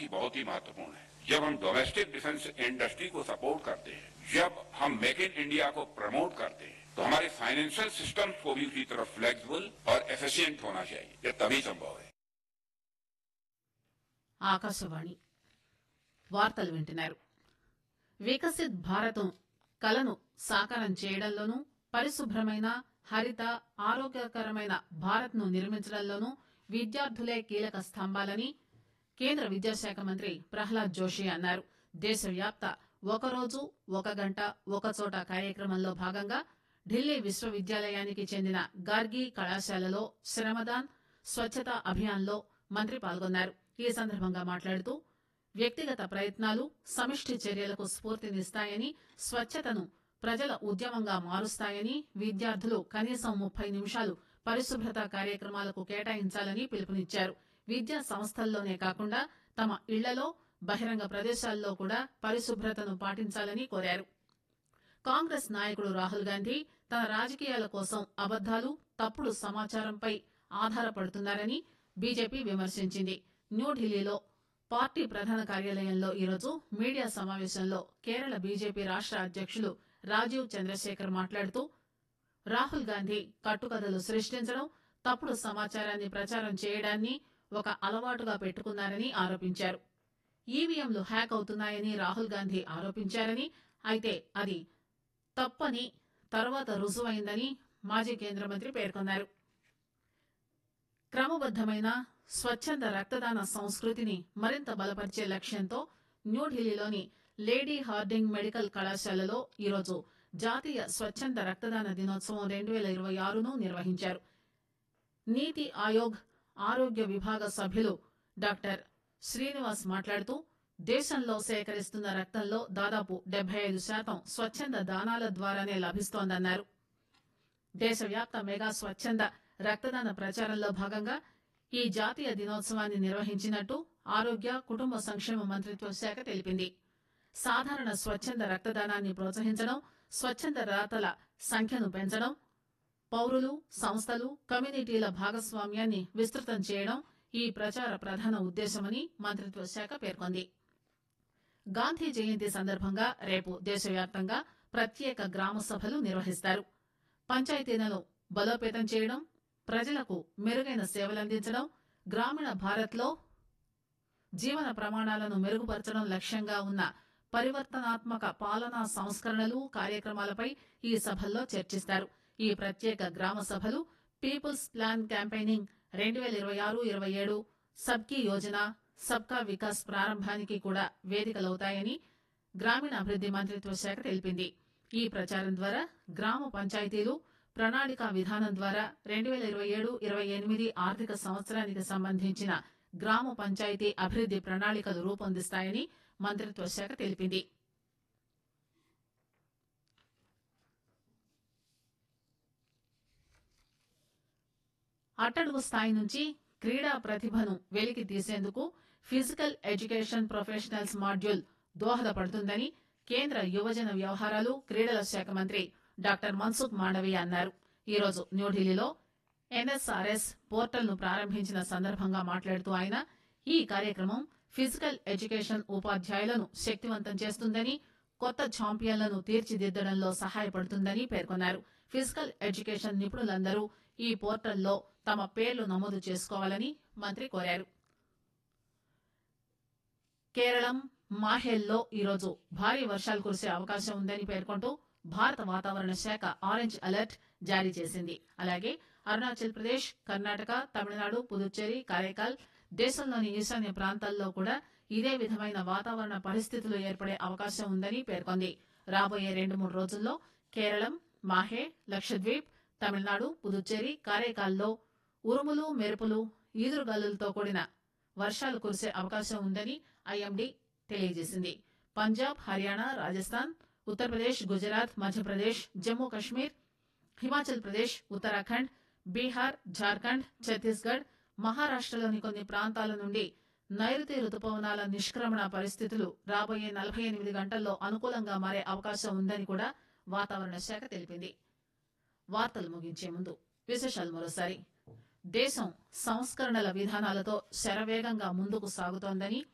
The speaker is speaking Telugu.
की बहुत ही महत्वपूर्ण है जब हम डोमेस्टिक डिफेंस इंडस्ट्री को सपोर्ट करते हैं जब हम मेक इन इंडिया को प्रमोट करते हैं तो हमारे फाइनेंशियल सिस्टम को भी उसी तरह फ्लेक्सिबल और एफिशिएंट होना चाहिए यह तभी संभव है ఆకాశవాణి వార్తలు వింటున్నారు వికసిత్ భారతం కలను సాకారం చేయడంలోనూ పరిశుభ్రమైన హరిత ఆరోగ్యకరమైన భారత్ ను నిర్మించడంలోనూ విద్యార్థులే కీలక స్తంభాలని కేంద్ర విద్యాశాఖ మంత్రి ప్రహ్లాద్ జోషి అన్నారు దేశవ్యాప్త ఒకరోజు ఒక గంట ఒక చోట కార్యక్రమంలో భాగంగా ఢిల్లీ విశ్వవిద్యాలయానికి చెందిన గార్గి కళాశాలలో శ్రమదాన్ స్వచ్ఛతా అభియాన్ లో మంత్రి పాల్గొన్నారు ఈ సందర్భంగా మాట్లాడుతూ వ్యక్తిగత ప్రయత్నాలు సమిష్టి చర్యలకు స్ఫూర్తినిస్తాయని స్వచ్ఛతను ప్రజల ఉద్యమంగా మారుస్తాయని విద్యార్థులు కనీసం ముప్పై నిమిషాలు పరిశుభ్రత కార్యక్రమాలకు కేటాయించాలని పిలుపునిచ్చారు విద్యా సంస్థల్లోనే కాకుండా తమ ఇళ్లలో బహిరంగ ప్రదేశాల్లో కూడా పరిశుభ్రతను పాటించాలని కోరారు కాంగ్రెస్ నాయకుడు రాహుల్ గాంధీ తన రాజకీయాల కోసం అబద్దాలు తప్పుడు సమాచారంపై ఆధారపడుతున్నారని బీజేపీ విమర్శించింది న్యూఢిల్లీలో పార్టీ ప్రధాన కార్యాలయంలో ఈరోజు మీడియా సమావేశంలో కేరళ బీజేపీ రాష్ట అధ్యకులు రాజీవ్ చంద్రశేఖర్ మాట్లాడుతూ రాహుల్ గాంధీ కట్టుకథలు సృష్టించడం తప్పుడు సమాచారాన్ని ప్రచారం చేయడాన్ని ఒక అలవాటుగా పెట్టుకున్నారని ఆరోపించారు ఈవీఎంలు హ్యాక్ అవుతున్నాయని రాహుల్ గాంధీ ఆరోపించారని అయితే అది తప్పని తర్వాత రుజువైందని మాజీ కేంద్ర మంత్రి పేర్కొన్నారు క్రమబద్దమైన స్వచ్ఛంద రక్తదాన సంస్కృతిని మరింత బలపరిచే లక్ష్యంతో న్యూఢిల్లీలోని లేడీ హార్డింగ్ మెడికల్ కళాశాలలో ఈరోజు జాతీయ స్వచ్ఛంద రక్తదాన దినోత్సవం రెండు పేల ఇరవై ఆరును నిర్వహించారు నీతి ఆయోగ్ ఆరోగ్య విభాగ సభ్యులు డాక్టర్ శ్రీనివాస్ మాట్లాడుతూ దేశంలో సేకరిస్తున్న రక్తంలో దాదాపు డెబ్బై ఐదు శాతం స్వచ్ఛంద దానాల ద్వారానే లభిస్తోందన్నారు దేశవ్యాప్త మెగా స్వచ్ఛంద రక్తదాన ప్రచారంలో భాగంగా ఈ జాతీయ దినోత్సవాన్ని నిర్వహించినట్టు ఆరోగ్య కుటుంబ సంక్షేమ మంత్రిత్వ శాఖ తెలిపింది సాధారణ స్వచ్ఛంద రక్తదానాన్ని ప్రోత్సహించడం స్వచ్ఛంద దాతల సంఖ్యను పెంచడం పౌరులు సంస్థలు కమ్యూనిటీల భాగస్వామ్యాన్ని విస్తృతం చేయడం ఈ ప్రచార ప్రధాన ఉద్దేశమని మంత్రిత్వ శాఖ పేర్కొంది గాంధీ జయంతి సందర్భంగా రేపు దేశవ్యాప్తంగా ప్రత్యేక గ్రామ సభలు నిర్వహిస్తారు పంచాయతీలను బలోపేతం చేయడం ప్రజలకు మెరుగైన సేవలందించడం గ్రామీణ భారత్లో జీవన ప్రమాణాలను మెరుగుపరచడం లక్ష్యంగా ఉన్న పరివర్తనాత్మక పాలనా సంస్కరణలు కార్యక్రమాలపై ఈ సభల్లో చర్చిస్తారు ఈ ప్రత్యేక గ్రామ సభలు పీపుల్స్ ప్లాన్ క్యాంపెయినింగ్ రెండు పేల ఇరవై ఆరు ఇరవై ఏడు సబ్కీ యోజన సబ్కా వికాస్ ప్రారంభానికి కూడా వేదికలవుతాయని గ్రామీణాభివృద్ది మంత్రిత్వ శాఖ తెలిపింది ఈ ప్రచారం ద్వారా గ్రామ పంచాయతీలు ప్రణాళిక విధానం ద్వారా రెండు పేల ఇరవై ఏడు ఇరవై ఎనిమిది ఆర్థిక సంవత్సరానికి సంబంధించిన గ్రామ పంచాయతీ అభివృద్ది ప్రణాళికలు రూపొందిస్తాయని మంత్రిత్వ శాఖ తెలిపింది అట్టడుగు స్థాయి నుంచి క్రీడా ప్రతిభను వెలికి తీసేందుకు ఫిజికల్ ఎడ్యుకేషన్ ప్రొఫెషనల్స్ మాడ్యూల్ దోహదపడుతుందని కేంద్ర యువజన వ్యవహారాలు క్రీడల శాఖ మంత్రి డాక్టర్ మన్సుఖ్ మాండవీయ అన్నారు ఈరోజు న్యూఢిల్లీలో ఎన్ఎస్ఆర్ఎస్ పోర్టల్ ను ప్రారంభించిన సందర్భంగా మాట్లాడుతూ ఆయన ఈ కార్యక్రమం ఫిజికల్ ఎడ్యుకేషన్ ఉపాధ్యాయులను శక్తివంతం చేస్తుందని కొత్త ఛాంపియన్లను తీర్చిదిద్దడంలో సహాయపడుతుందని పేర్కొన్నారు ఫిజికల్ ఎడ్యుకేషన్ నిపుణులందరూ ఈ పోర్టల్లో తమ పేర్లు నమోదు చేసుకోవాలని మంత్రి కోరారు కేరళం మాహేల్లో ఈరోజు భారీ వర్షాలు కురిసే అవకాశం ఉందని పేర్కొంటూ భారత వాతావరణ శాఖ ఆరెంజ్ అలర్ట్ జారీ చేసింది అలాగే అరుణాచల్ ప్రదేశ్ కర్ణాటక తమిళనాడు పుదుచ్చేరి కారైకాల్ దేశంలోని ఈశాన్య ప్రాంతాల్లో కూడా ఇదే విధమైన వాతావరణ పరిస్థితులు ఏర్పడే అవకాశం ఉందని పేర్కొంది రాబోయే రెండు మూడు రోజుల్లో కేరళం మాహే లక్షద్వీప్ తమిళనాడు పుదుచ్చేరి కారైకాల్లో ఉరుములు మెరుపులు ఈదురుగాలులతో కూడిన వర్షాలు కురిసే అవకాశం ఉందని ఐఎండీ తెలియజేసింది పంజాబ్ హర్యానా రాజస్థాన్ ఉత్తరప్రదేశ్ గుజరాత్ మధ్యప్రదేశ్ జమ్మూ కశ్మీర్ హిమాచల్ ప్రదేశ్ ఉత్తరాఖండ్ బీహార్ జార్ఖండ్ ఛత్తీస్గఢ్ మహారాష్టలోని కొన్ని ప్రాంతాల నుండి నైరుతి రుతుపవనాల నిష్క్రమణ పరిస్థితులు రాబోయే నలభై ఎనిమిది గంటల్లో అనుకూలంగా మారే అవకాశం ఉందని కూడా వాతావరణ శాఖ తెలిపింది వార్తలు ముగించే ముందు విశేషాలు మరోసారి దేశం సంస్కరణల విధానాలతో శరవేగంగా ముందుకు సాగుతోందని